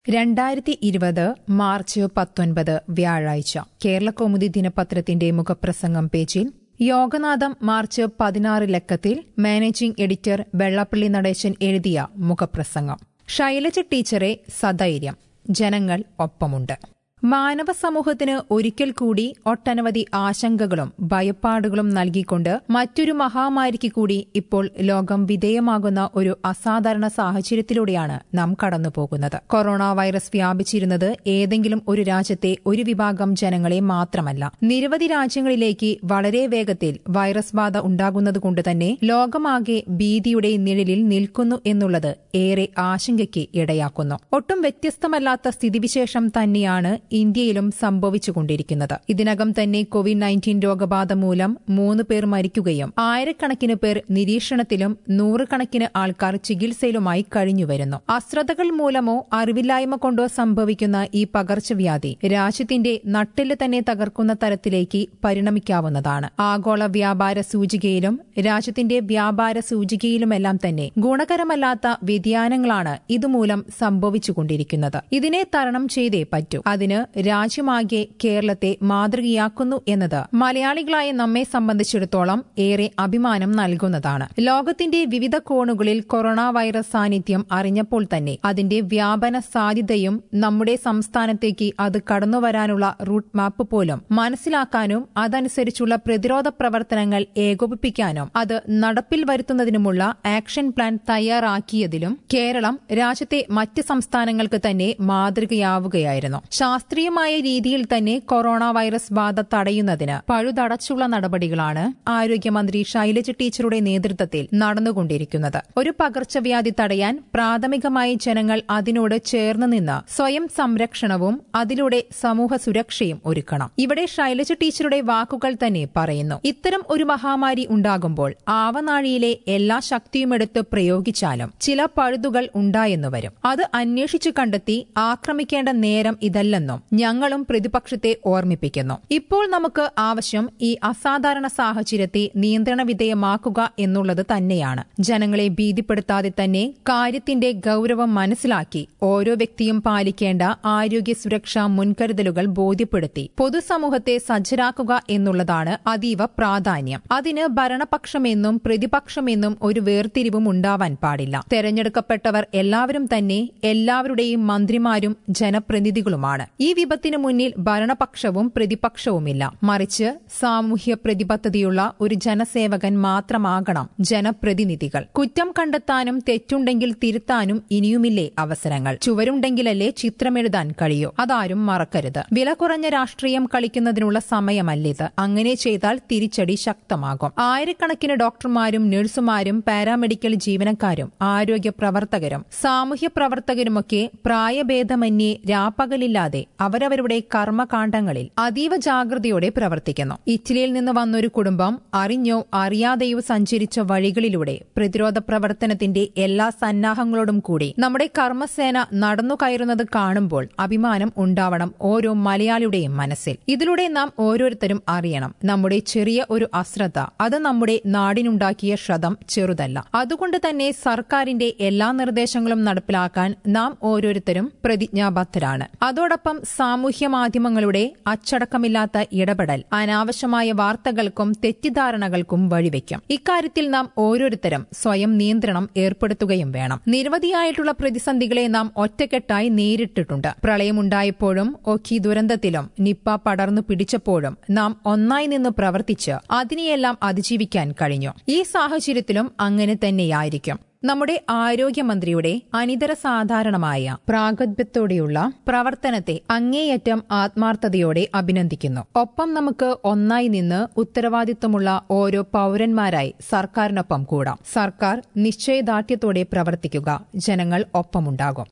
രണ്ടായിരത്തി ഇരുപത് മാർച്ച് പത്തൊൻപത് വ്യാഴാഴ്ച കേരളകൗമുദി ദിനപത്രത്തിന്റെ മുഖപ്രസംഗം പേജിൽ യോഗനാഥം മാർച്ച് പതിനാറ് ലക്കത്തിൽ മാനേജിംഗ് എഡിറ്റർ വെള്ളാപ്പള്ളി നടേശൻ എഴുതിയ മുഖപ്രസംഗം ശൈലജ ടീച്ചറെ സധൈര്യം ജനങ്ങൾ ഒപ്പമുണ്ട് മാനവ സമൂഹത്തിന് ഒരിക്കൽ കൂടി ഒട്ടനവധി ആശങ്കകളും ഭയപ്പാടുകളും നൽകിക്കൊണ്ട് മറ്റൊരു മഹാമാരിക്ക് കൂടി ഇപ്പോൾ ലോകം വിധേയമാകുന്ന ഒരു അസാധാരണ സാഹചര്യത്തിലൂടെയാണ് നാം കടന്നുപോകുന്നത് കൊറോണ വൈറസ് വ്യാപിച്ചിരുന്നത് ഏതെങ്കിലും ഒരു രാജ്യത്തെ ഒരു വിഭാഗം ജനങ്ങളെ മാത്രമല്ല നിരവധി രാജ്യങ്ങളിലേക്ക് വളരെ വേഗത്തിൽ വൈറസ് ബാധ ഉണ്ടാകുന്നതുകൊണ്ട് തന്നെ ലോകമാകെ ഭീതിയുടെ നിഴലിൽ നിൽക്കുന്നു എന്നുള്ളത് ഏറെ ആശങ്കയ്ക്ക് ഇടയാക്കുന്നു ഒട്ടും വ്യത്യസ്തമല്ലാത്ത സ്ഥിതിവിശേഷം തന്നെയാണ് ഇന്ത്യയിലും സംഭവിച്ചുകൊണ്ടിരിക്കുന്നത് ഇതിനകം തന്നെ കോവിഡ് നയൻറ്റീൻ രോഗബാധ മൂലം മൂന്ന് പേർ മരിക്കുകയും ആയിരക്കണക്കിന് പേർ നിരീക്ഷണത്തിലും നൂറുകണക്കിന് ആൾക്കാർ ചികിത്സയിലുമായി കഴിഞ്ഞുവരുന്നു അശ്രദ്ധകൾ മൂലമോ അറിവില്ലായ്മ കൊണ്ടോ സംഭവിക്കുന്ന ഈ പകർച്ചവ്യാധി രാജ്യത്തിന്റെ നട്ടെല്ല് തന്നെ തകർക്കുന്ന തരത്തിലേക്ക് പരിണമിക്കാവുന്നതാണ് ആഗോള വ്യാപാര സൂചികയിലും രാജ്യത്തിന്റെ വ്യാപാര സൂചികയിലുമെല്ലാം തന്നെ ഗുണകരമല്ലാത്ത വ്യതിയാനങ്ങളാണ് ഇതുമൂലം സംഭവിച്ചുകൊണ്ടിരിക്കുന്നത് ഇതിനെ തരണം ചെയ്തേ പറ്റൂ അതിന് രാജ്യമാകെ കേരളത്തെ മാതൃകയാക്കുന്നു എന്നത് മലയാളികളായ നമ്മെ സംബന്ധിച്ചിടത്തോളം ഏറെ അഭിമാനം നൽകുന്നതാണ് ലോകത്തിന്റെ വിവിധ കോണുകളിൽ കൊറോണ വൈറസ് സാന്നിധ്യം അറിഞ്ഞപ്പോൾ തന്നെ അതിന്റെ വ്യാപന സാധ്യതയും നമ്മുടെ സംസ്ഥാനത്തേക്ക് അത് കടന്നുവരാനുള്ള റൂട്ട് മാപ്പ് പോലും മനസ്സിലാക്കാനും അതനുസരിച്ചുള്ള പ്രതിരോധ പ്രവർത്തനങ്ങൾ ഏകോപിപ്പിക്കാനും അത് നടപ്പിൽ വരുത്തുന്നതിനുമുള്ള ആക്ഷൻ പ്ലാൻ തയ്യാറാക്കിയതിലും കേരളം രാജ്യത്തെ മറ്റ് സംസ്ഥാനങ്ങൾക്ക് തന്നെ മാതൃകയാവുകയായിരുന്നു ശാസ്ത്രീയമായ രീതിയിൽ തന്നെ കൊറോണ വൈറസ് ബാധ തടയുന്നതിന് പഴുതടച്ചുള്ള നടപടികളാണ് ആരോഗ്യമന്ത്രി ശൈലജ ടീച്ചറുടെ നേതൃത്വത്തിൽ നടന്നുകൊണ്ടിരിക്കുന്നത് ഒരു പകർച്ചവ്യാധി തടയാൻ പ്രാഥമികമായി ജനങ്ങൾ അതിനോട് ചേർന്ന് നിന്ന് സ്വയം സംരക്ഷണവും അതിലൂടെ സമൂഹ സുരക്ഷയും ഒരുക്കണം ഇവിടെ ശൈലജ ടീച്ചറുടെ വാക്കുകൾ തന്നെ പറയുന്നു ഇത്തരം ഒരു മഹാമാരി ഉണ്ടാകുമ്പോൾ ആവനാഴിയിലെ എല്ലാ ശക്തിയുമെടുത്ത് പ്രയോഗിച്ചാലും ചില പഴുതുകൾ ഉണ്ടായെന്നു വരും അത് അന്വേഷിച്ചു കണ്ടെത്തി ആക്രമിക്കേണ്ട നേരം ഇതല്ലെന്നും ഞങ്ങളും പ്രതിപക്ഷത്തെ ഓർമ്മിപ്പിക്കുന്നു ഇപ്പോൾ നമുക്ക് ആവശ്യം ഈ അസാധാരണ സാഹചര്യത്തെ നിയന്ത്രണ വിധേയമാക്കുക എന്നുള്ളത് തന്നെയാണ് ജനങ്ങളെ ഭീതിപ്പെടുത്താതെ തന്നെ കാര്യത്തിന്റെ ഗൌരവം മനസ്സിലാക്കി ഓരോ വ്യക്തിയും പാലിക്കേണ്ട ആരോഗ്യ സുരക്ഷാ മുൻകരുതലുകൾ ബോധ്യപ്പെടുത്തി പൊതുസമൂഹത്തെ സജ്ജരാക്കുക എന്നുള്ളതാണ് അതീവ പ്രാധാന്യം അതിന് ഭരണപക്ഷമെന്നും പ്രതിപക്ഷമെന്നും ഒരു വേർതിരിവും ഉണ്ടാവാൻ പാടില്ല തെരഞ്ഞെടുക്കപ്പെട്ടവർ എല്ലാവരും തന്നെ എല്ലാവരുടെയും മന്ത്രിമാരും ജനപ്രതിനിധികളുമാണ് ഈ വിപത്തിനു മുന്നിൽ ഭരണപക്ഷവും പ്രതിപക്ഷവുമില്ല മറിച്ച് സാമൂഹ്യ പ്രതിബദ്ധതയുള്ള ഒരു ജനസേവകൻ മാത്രമാകണം ജനപ്രതിനിധികൾ കുറ്റം കണ്ടെത്താനും തെറ്റുണ്ടെങ്കിൽ തിരുത്താനും ഇനിയുമില്ലേ അവസരങ്ങൾ ചുവരുണ്ടെങ്കിലല്ലേ ചിത്രമെഴുതാൻ കഴിയൂ അതാരും മറക്കരുത് വില കുറഞ്ഞ രാഷ്ട്രീയം കളിക്കുന്നതിനുള്ള സമയമല്ലിത് അങ്ങനെ ചെയ്താൽ തിരിച്ചടി ശക്തമാകും ആയിരക്കണക്കിന് ഡോക്ടർമാരും നഴ്സുമാരും പാരാമെഡിക്കൽ ജീവനക്കാരും ആരോഗ്യ പ്രവർത്തകരും സാമൂഹ്യ പ്രവർത്തകരുമൊക്കെ പ്രായഭേദമന്യേ രാപ്പകലില്ലാതെ അവരവരുടെ കർമ്മകാണ്ഡങ്ങളിൽ അതീവ ജാഗ്രതയോടെ പ്രവർത്തിക്കുന്നു ഇറ്റലിയിൽ നിന്ന് വന്നൊരു കുടുംബം അറിഞ്ഞോ അറിയാതെയോ സഞ്ചരിച്ച വഴികളിലൂടെ പ്രതിരോധ പ്രവർത്തനത്തിന്റെ എല്ലാ സന്നാഹങ്ങളോടും കൂടി നമ്മുടെ കർമ്മസേന നടന്നു കയറുന്നത് കാണുമ്പോൾ അഭിമാനം ഉണ്ടാവണം ഓരോ മലയാളിയുടെയും മനസ്സിൽ ഇതിലൂടെ നാം ഓരോരുത്തരും അറിയണം നമ്മുടെ ചെറിയ ഒരു അശ്രദ്ധ അത് നമ്മുടെ നാടിനുണ്ടാക്കിയ ക്ഷതം ചെറുതല്ല അതുകൊണ്ട് തന്നെ സർക്കാരിന്റെ എല്ലാ നിർദ്ദേശങ്ങളും നടപ്പിലാക്കാൻ നാം ഓരോരുത്തരും പ്രതിജ്ഞാബദ്ധരാണ് അതോടൊപ്പം സാമൂഹ്യ മാധ്യമങ്ങളുടെ അച്ചടക്കമില്ലാത്ത ഇടപെടൽ അനാവശ്യമായ വാർത്തകൾക്കും തെറ്റിദ്ധാരണകൾക്കും വഴിവെക്കും ഇക്കാര്യത്തിൽ നാം ഓരോരുത്തരും സ്വയം നിയന്ത്രണം ഏർപ്പെടുത്തുകയും വേണം നിരവധിയായിട്ടുള്ള പ്രതിസന്ധികളെ നാം ഒറ്റക്കെട്ടായി നേരിട്ടിട്ടുണ്ട് പ്രളയമുണ്ടായപ്പോഴും ഒക്കി ദുരന്തത്തിലും നിപ്പ പടർന്നു പിടിച്ചപ്പോഴും നാം ഒന്നായി നിന്ന് പ്രവർത്തിച്ച് അതിനെയെല്ലാം അതിജീവിക്കാൻ കഴിഞ്ഞു ഈ സാഹചര്യത്തിലും അങ്ങനെ തന്നെയായിരിക്കും നമ്മുടെ ആരോഗ്യമന്ത്രിയുടെ അനിതര സാധാരണമായ പ്രാഗൽഭ്യത്തോടെയുള്ള പ്രവർത്തനത്തെ അങ്ങേയറ്റം ആത്മാർത്ഥതയോടെ അഭിനന്ദിക്കുന്നു ഒപ്പം നമുക്ക് ഒന്നായി നിന്ന് ഉത്തരവാദിത്വമുള്ള ഓരോ പൌരന്മാരായി സർക്കാരിനൊപ്പം കൂടാം സർക്കാർ നിശ്ചയദാർഢ്യത്തോടെ പ്രവർത്തിക്കുക ജനങ്ങൾ ഒപ്പമുണ്ടാകും